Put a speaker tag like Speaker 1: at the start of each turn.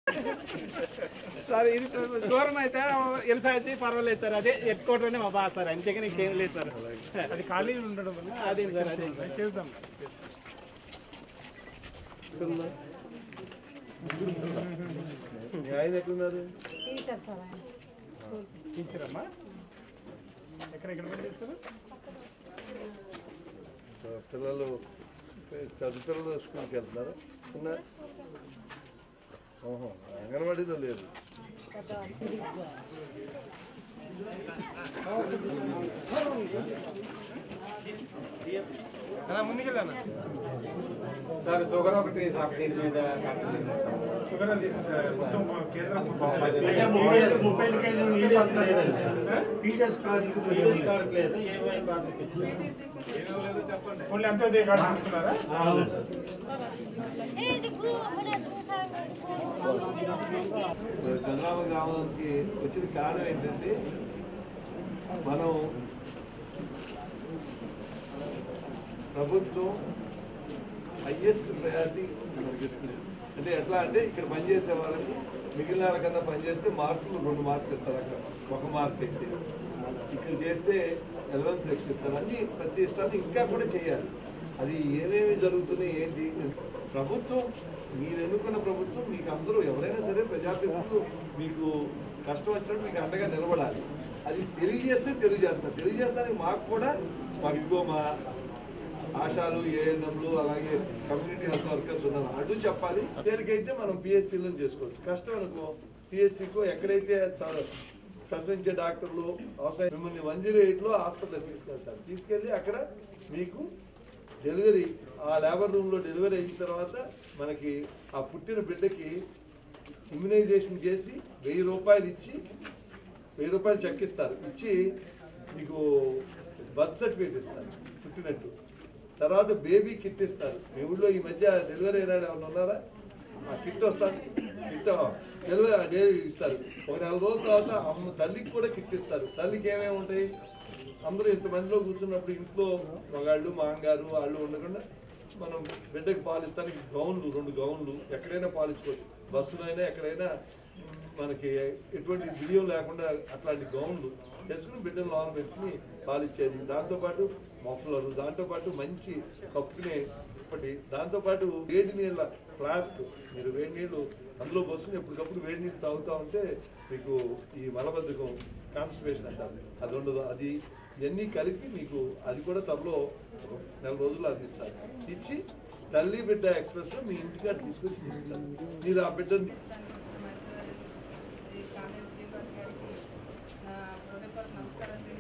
Speaker 1: Sir ఇది దూరం అయితే ఎలసాయితే పర్వాలేదు సార్ అదే ఎట్టుకోవటమే మా బాధ సార్ అంతేగా నీకేం లేదు సార్
Speaker 2: అది ఖాళీ ఉండడం వల్ల
Speaker 1: అదే సార్ అదే సార్
Speaker 2: చేద్దాం
Speaker 3: మీ ఆయన ఎక్కడున్నారు
Speaker 4: టీచర్ సార్ ఆయన స్కూల్
Speaker 2: టీచర్ అమ్మా ఎక్కడ ఎక్కడ పని చేస్తారు
Speaker 3: పిల్లలు చదువు పిల్లలు స్కూల్కి వెళ్తున్నారు ఉన్నారు ఓహో అంగన్వాడీలో లేదు
Speaker 2: అలా ముందుకెళ్ళాను
Speaker 1: సార్ షుగర్ ఒకటి సార్ దీని మీద
Speaker 2: షుగర్ అది మొత్తం కేంద్రం
Speaker 5: అంటే ముప్పై ముప్పై కేజీలు టీడీఎస్ టీడీఎస్ కార్డులకు టీడీఎస్ కార్డు లేదు ఏవై కార్డులకు
Speaker 2: ఓన్లీ అంత్యోదయ కార్డు తీసుకున్నారా
Speaker 3: చంద్రబాబు గ్రామానికి వచ్చిన కారణం ఏంటంటే మనం ప్రభుత్వం హయ్యెస్ట్ ప్రయారిటీ మనకి ఇస్తుంది అంటే ఎట్లా అంటే ఇక్కడ పనిచేసే వాళ్ళకి మిగిలిన వాళ్ళకన్నా పనిచేస్తే మార్కులు రెండు మార్కులు ఇస్తారు అక్కడ ఒక మార్క్ ఎక్కి ఇక్కడ చేస్తే ఎలవెన్స్ ఎక్కువ ఇస్తారు అన్ని ప్రతి ఇస్తారు ఇంకా కూడా చేయాలి అది ఏమేమి జరుగుతున్నాయి ఏంటి ప్రభుత్వం మీరు ఎన్నుకున్న ప్రభుత్వం మీకు అందరూ ఎవరైనా సరే ప్రజాప్రతినిధులు మీకు కష్టం వచ్చినప్పుడు మీకు అండగా నిలబడాలి అది తెలియజేస్తే తెలియజేస్తారు తెలియజేస్తానికి మాకు కూడా మాకు ఇదిగో మా ఆశాలు ఏఎన్ఎంలు అలాగే కమ్యూనిటీ హెల్త్ వర్కర్స్ ఉన్నారు అటు చెప్పాలి తేలికైతే మనం పిహెచ్సిలో చేసుకోవచ్చు కష్టం అనుకో సిహెచ్సికో ఎక్కడైతే త- ప్రసవించే డాక్టర్లు అవసరం మిమ్మల్ని వన్ జీరో ఎయిట్లో హాస్పిటల్ తీసుకెళ్తారు తీసుకెళ్ళి అక్కడ మీకు డెలివరీ ఆ లేబర్ రూమ్లో డెలివరీ అయిన తర్వాత మనకి ఆ పుట్టిన బిడ్డకి ఇమ్యునైజేషన్ చేసి వెయ్యి రూపాయలు ఇచ్చి వెయ్యి రూపాయలు చెక్ ఇస్తారు ఇచ్చి మీకు బర్త్ సర్టిఫికేట్ ఇస్తారు పుట్టినట్టు తర్వాత బేబీ కిట్ ఇస్తారు మీ ఊళ్ళో ఈ మధ్య డెలివరీ అయిన వాళ్ళు ఎవరైనా ఉన్నారా ఆ కిట్ వస్తారు కిట్ డెలివరీ డెలివరీ ఇస్తారు ఒక నెల రోజుల తర్వాత అమ్మ తల్లికి కూడా కిట్ ఇస్తారు తల్లికి ఏమేమి ఉంటాయి అందరూ ఇంతమందిలో కూర్చున్నప్పుడు ఇంట్లో మగాళ్ళు మాంగారు వాళ్ళు ఉండకుండా మనం బిడ్డకి పాలిస్తానికి గౌన్లు రెండు గౌన్లు ఎక్కడైనా పాలించుకోవచ్చు బస్సులో అయినా ఎక్కడైనా మ్, మనకి ఎటువంటి బిడియం లేకుండా అట్లాంటి గౌన్లు చేసుకుని బిడ్డలు లోన పెట్టుకుని పాలిచ్చేది దాంతోపాటు మఫ్లరు దాంతోపాటు మంచి కప్పుకునే ఒకటి దాంతోపాటు వేడి నీళ్ళ ఫ్లాస్క్ మీరు వేడి నీళ్ళు అందులో పోసుకుని ఎప్పటికప్పుడు వేడి నీళ్ళు తాగుతూ ఉంటే మీకు ఈ మలబద్ధకం కాన్స్టిపేషన్ అంటారు అది ఉండదు అది ఇవన్నీ కలిపి మీకు అది కూడా త్వరలో ఒక నెల రోజుల్లో అది ఇస్తారు ఇచ్చి తల్లి బిడ్డ ఎక్స్ప్రెస్లో మీ ఇంటికి అటు తీసుకొచ్చి ఇస్తారు మీరు ఆ బిడ్డని
Speaker 6: ఈ కాలేజ్ లీడర్ గారికి నా హృదయపూర్వక నమస్కారం తెలియజేస్తున్నాను.